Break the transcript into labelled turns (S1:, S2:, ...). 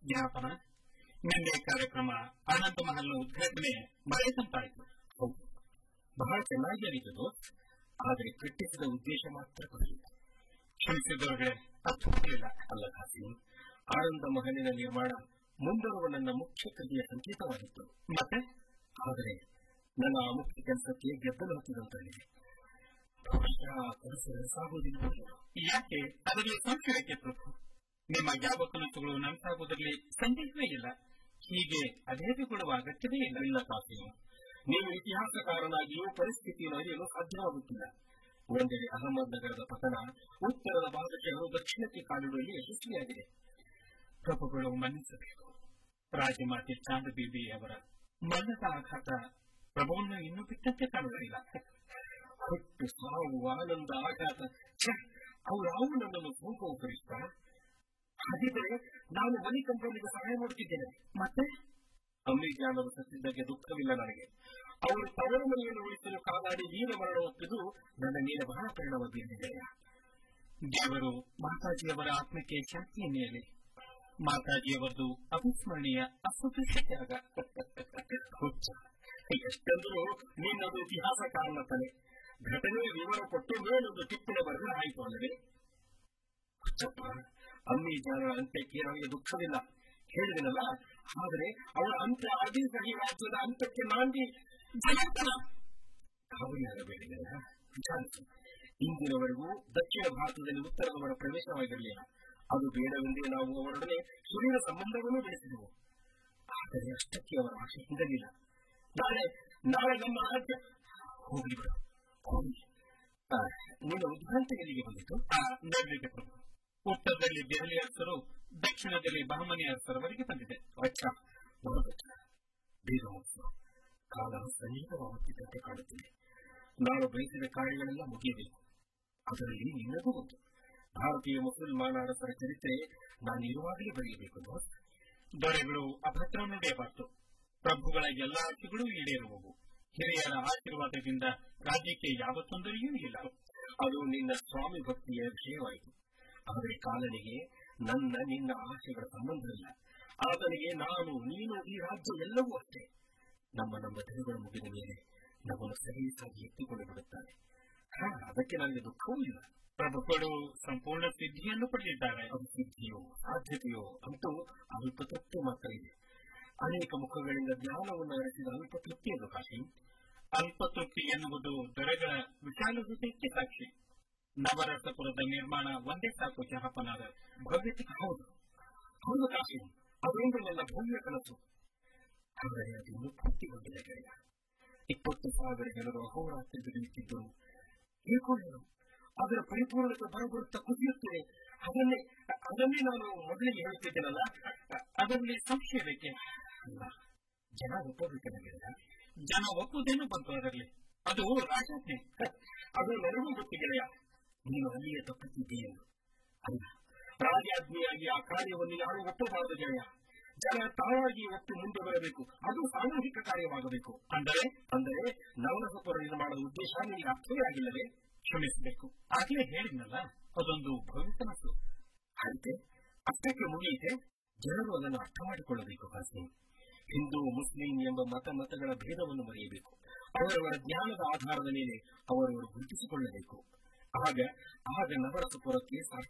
S1: ಜ್ಞಾಪನ ನಿನ್ನೆ ಕಾರ್ಯಕ್ರಮ ಆನಂದ ಮಹಲ್ನ ಉದ್ಘಾಟನೆ ಮಳೆ ತಂಪಾಯಿತು
S2: ಹೌದು ಬಹಳ ಚೆನ್ನಾಗಿ ಅರಿತು ದೋಸ್ತ್ ಆದರೆ ಕಟ್ಟಿಸಿದ ಉದ್ದೇಶ ಮಾತ್ರ ಬರಲಿಲ್ಲ
S1: ಕ್ಷಮಿಸಿದವರಿಗೆ ಅರ್ಥವಾಗಲಿಲ್ಲ
S2: ಅಲ್ಲ ಖಾಸಿಂ ಆನಂದ ಮಹಲಿನ ನಿರ್ಮಾಣ ಮುಂಬರುವ ನನ್ನ ಮುಖ್ಯ ಕೃತಿಯ ಸಂಕೇತವಾಗಿತ್ತು
S1: ಮತ್ತೆ
S2: ಆದರೆ ನನ್ನ ಆ ಮುಖ್ಯ ಕೆಲಸಕ್ಕೆ ಗೆದ್ದಲು ಹತ್ತಿದಂತಾಗಿದೆ ಬಹುಶಃ ಕನಸು ಸಾಗುವುದಿಲ್ಲ
S1: ಯಾಕೆ ಅದರಲ್ಲಿ ಸಂಶಯಕ್ಕೆ ಪ್ರಭು ನಿಮ್ಮ ಯಾವ ಕನಸುಗಳು ನನಸಾಗುವುದರಲ್ಲಿ ಸಂದೇಹವೇ ಇಲ್ಲ ಹೀಗೆ ಅಧೈರ್ಯಗೊಳ್ಳುವ ಅಗತ್ಯವೇ ಇಲ್ಲ
S2: ಇಲ್ಲ ಕಾಸಿಂ ನೀವು ಇತಿಹಾಸಕಾರನಾಗಿಯೂ ಪರಿಸ್ಥಿತಿಯನ್ನು ಅರಿಯಲು ಸಾಧ್ಯವಾಗುತ್ತಿಲ್ಲ ಒಂದೆಡೆ ಅಹಮದ್ ನಗರದ ಪತನ ಉತ್ತರದ ಭಾಗಶರು ದಕ್ಷಿಣಕ್ಕೆ ಕಾಲಿಡುವಲ್ಲಿ ಯಶಸ್ವಿಯಾಗಿದೆ
S1: ಪ್ರಭುಗಳು ಮನ್ನಿಸಬೇಕು ರಾಜಮಾತೆ ಚಾಂದ ಬೀಬಿ ಅವರ ಮರಣದ ಆಘಾತ ಪ್ರಭುವನ್ನು ಇನ್ನೂ ಬಿಟ್ಟಂತೆ ಕಾಣುವುದಿಲ್ಲ
S2: ಹುಟ್ಟು ಸಾವು ಆನಂದ ಆಘಾತ ಛೆ, ಅವ್ಯಾವು ನನ್ನನ್ನು ಸೋಂಕು ಕರಿಸ್ತಾ ಹಾಗಿದ್ದರೆ ನಾನು ಮನಿ ಕಂಪನಿಗೆ ಸಹಾಯ ಮಾಡುತ್ತಿದ್ದೇನೆ
S1: ಮತ್ತೆ
S2: ಅಮ್ಮಿಜಾನರು ಸತ್ತಿದ್ದಕ್ಕೆ ದುಃಖವಿಲ್ಲ ನನಗೆ ಅವರು ತವರು ಮನೆಯನ್ನು ಉಳಿಸಲು ಕಾದಾಡಿ ವೀರ ಮರಣ ಒಪ್ಪಿದು ನನ್ನ ಮೇಲೆ ಬಹಳ ಪರಿಣಾಮ ಬೀರಿದೆ
S1: ದೇವರು ಮಾತಾಜಿಯವರ ಆತ್ಮಕ್ಕೆ ಶಾಂತಿಯ ಮೇಲೆ ಮಾತಾಜಿಯವರದು ಅವಿಸ್ಮರಣೀಯ ಅಸದೃಶ್ಯ ತ್ಯಾಗ
S2: ಹುಚ್ಚ ಎಷ್ಟಂದರೂ ನಿನ್ನದು ಇತಿಹಾಸ ಕಾರಣ ತಲೆ ಘಟನೆಯ ವಿವರ ಕೊಟ್ಟು ಮೇಲೊಂದು ಟಿಪ್ಪಣಿ ಬರೆದ್ರೆ ಆಯಿತು ಅಲ್ಲವೇ ಹುಚ್ಚಪ್ಪ ಅಮ್ಮಿ ಜಾನರ ಅಂತ್ಯಕ್ಕೆ ನನಗೆ ದುಃಖವಿಲ್ಲ ಹೇಳಿದನಲ್ಲ ಆದರೆ ಅವಳ ಅಂತ್ಯ ಅದೇ ಸಹಿ ರಾಜ್ಯದ ಅಂತ್ಯಕ್ಕೆ ನಾಂದಿ ಜನಾರ್ದನ ಕಾವಲಿಯಾಗಬೇಕಿದೆ ವಿಚಾರಿಸು ಇಂದಿನವರೆಗೂ ದಕ್ಷಿಣ ಭಾರತದಲ್ಲಿ ಉತ್ತರದವರ ಪ್ರವೇಶವಾಗಿರಲಿಲ್ಲ ಅದು ಬೇಡವೆಂದೇ ನಾವು ಅವರೊಡನೆ ಶರೀರ ಸಂಬಂಧವನ್ನು ಬೆಳೆಸಿದೆವು ಆದರೆ ಅಷ್ಟಕ್ಕೆ ಅವರ ಆಶೆ ಹಿಂದಲಿಲ್ಲ ನಾಳೆ ನಾಳೆ ನಮ್ಮ ರಾಜ್ಯ ಹೋಗ್ಲಿ ಬಿಡು ಹೋಗ್ಲಿ ಆ, ನಿನ್ನ ಉದ್ಘಾಂತ ಎಲ್ಲಿಗೆ ಬಂದಿತು
S1: ಆ ನಡಲಿದೆ ಪ್ರಭು ಉತ್ತರದಲ್ಲಿ ದೆಹಲಿ ಅರಸರು ದಕ್ಷಿಣದಲ್ಲಿ ಬಹಮನಿ ಅರಸರವರೆಗೆ ಬಂದಿದೆ
S2: ಅಚ್ಚ ಬಹುದಚ್ಚ ಬೇಗ ಮುಗಿಸು ಕಾಲ ಸನ್ನಿಹಿತವಾಗುತ್ತಿದ್ದಂತೆ ಕಾಣುತ್ತಿದೆ ನಾನು ಬಯಸಿದ ಕಾರ್ಯಗಳೆಲ್ಲ ಮುಗಿಯಬೇಕು ಅದರಲ್ಲಿ ನಿನ್ನದು ಒಂದು ಭಾರತೀಯ ಮುಸಲ್ಮಾನ ಅರಸರ ಚರಿತ್ರೆ ನಾನು ಇರುವಾಗಲೇ ಬರೆಯಬೇಕು ದೋಸ್ತ್
S1: ದೊರೆಗಳು ಅಭದ್ರ ನುಡಿಯಬಾರದು ಪ್ರಭುಗಳ ಎಲ್ಲಾ ಆಸೆಗಳೂ ಈಡೇರುವವು ಹಿರಿಯರ ಆಶೀರ್ವಾದದಿಂದ ರಾಜ್ಯಕ್ಕೆ ಯಾವ ತೊಂದರೆಯೂ ಇಲ್ಲ
S2: ಅದು ನಿನ್ನ ಸ್ವಾಮಿ ಭಕ್ತಿಯ ವಿಷಯವಾಯಿತು ಆದರೆ ಕಾಲನಿಗೆ ನನ್ನ ನಿನ್ನ ಆಸೆಗಳ ಸಂಬಂಧವಿಲ್ಲ ಆತನಿಗೆ ನಾನು ನೀನು ಈ ರಾಜ್ಯ ಎಲ್ಲವೂ ಅಷ್ಟೇ ನಮ್ಮ ನಮ್ಮ ದಿನಗಳು ಮುಗಿದ ಮೇಲೆ ನಮ್ಮನ್ನು ಸಲೀಸಾಗಿ ಎತ್ತಿಕೊಂಡು ಬಿಡುತ್ತಾನೆ ಹಾ ಅದಕ್ಕೆ ನನಗೆ ದುಃಖವೂ ಇಲ್ಲ
S1: ಪ್ರಭುಗಳು ಸಂಪೂರ್ಣ ಸಿದ್ಧಿಯನ್ನು ಪಡೆದಿದ್ದಾರೆ
S2: ಅದು ಸಿದ್ಧಿಯೋ ಸಾಧ್ಯತೆಯೋ ಅಂತೂ ಅಲ್ಪ ತೃಪ್ತಿ ಮಾತ್ರ ಇದೆ ಅನೇಕ ಮುಖಗಳಿಂದ ಜ್ಞಾನವನ್ನು ಅರಸಿದ ಅಲ್ಪ ತೃಪ್ತಿ ಅದು ಕಾಶಿ
S1: ಅಲ್ಪ ತೃಪ್ತಿ ಎನ್ನುವುದು ದೊರೆಗಳ ವಿಶಾಲ ಹೃದಯಕ್ಕೆ ಸಾಕ್ಷಿ ನವರಸಪುರದ ನಿರ್ಮಾಣ ಒಂದೇ ಸಾಕು ಜಹಾಪನಾದ
S2: ಭವ್ಯತೆ ಹೌದು ಹೌದು ಕಾಶಿ ಅದೊಂದು ನನ್ನ ಭವ್ಯ ಕನಸು ಆದರೆ ಅದು ಇನ್ನೂ ಪೂರ್ತಿಗೊಂಡಿಲ್ಲ ಗೆಳೆಯ ಇಪ್ಪತ್ತು ಸಾವಿರ ಜನರು ಅಹೋರಾತ್ರಿ ದುಡಿಯುತ್ತಿದ್ದರು ಏಕೋ ಏನು ಅದರ ಪರಿಪೂರ್ಣತೆ ಬರಬರುತ್ತಾ ಕುಸಿಯುತ್ತಿದೆ ಅದನ್ನೇ ಅದನ್ನೇ ನಾನು ಮೊದಲಿಗೆ ಹೇಳುತ್ತಿದ್ದೇನಲ್ಲ
S1: ಅದರಲ್ಲಿ ಸಂಶಯ ಬೇಕೆ
S2: ಅಲ್ಲ ಜನ ಒಪ್ಪಬೇಕಲ್ಲ ಗೆಳೆಯ
S1: ಜನ ಒಪ್ಪುವುದೇನು ಬಂತು ಅದರಲ್ಲಿ ಅದು ರಾಜಾಜ್ಞೆ
S2: ಅದು ನನಗೂ ಗೊತ್ತು ಗೆಳೆಯ ನೀನು ಅಲ್ಲಿಯೇ ತಪ್ಪುತ್ತಿದ್ದೆ ಎಂದು ಅಲ್ಲ ರಾಜಾಜ್ಞೆಯಾಗಿ ಆ ಕಾರ್ಯವನ್ನು ಯಾರು ಒಪ್ಪಬಾರದು ಗೆಳೆಯ ಜನ ತಾವಾಗಿ ಒಪ್ಪಿ ಮುಂದೆ ಬರಬೇಕು ಅದು ಸಾಮೂಹಿಕ ಕಾರ್ಯವಾಗಬೇಕು
S1: ಅಂದರೆ
S2: ಅಂದರೆ ನವರಸಪುರ ನಿರ್ಮಾಣದ ಉದ್ದೇಶ ನಿನಗೆ ಅರ್ಥವೇ ಆಗಿಲ್ಲವೇ
S1: ಕ್ಷಮಿಸಬೇಕು ಆಗ್ಲೇ ಹೇಳಿದ್ನಲ್ಲ ಅದೊಂದು ಭವ್ಯ ಕನಸು
S2: ಅಂತೆ ಅಷ್ಟಕ್ಕೆ ಮುಗಿಯಿತೆ ಜನರು ಅದನ್ನು ಅರ್ಥ ಮಾಡಿಕೊಳ್ಳಬೇಕು ಕಾಸಿ ಹಿಂದೂ ಮುಸ್ಲಿಂ ಎಂಬ ಮತ ಮತಗಳ ಭೇದವನ್ನು ಮರೆಯಬೇಕು ಅವರವರ ಜ್ಞಾನದ ಆಧಾರದ ಮೇಲೆ ಅವರವರು ಗುರುತಿಸಿಕೊಳ್ಳಬೇಕು ಆಗ ಆಗ ನವರಸಪುರಕ್ಕೆ ಸಾರ್ಥಕ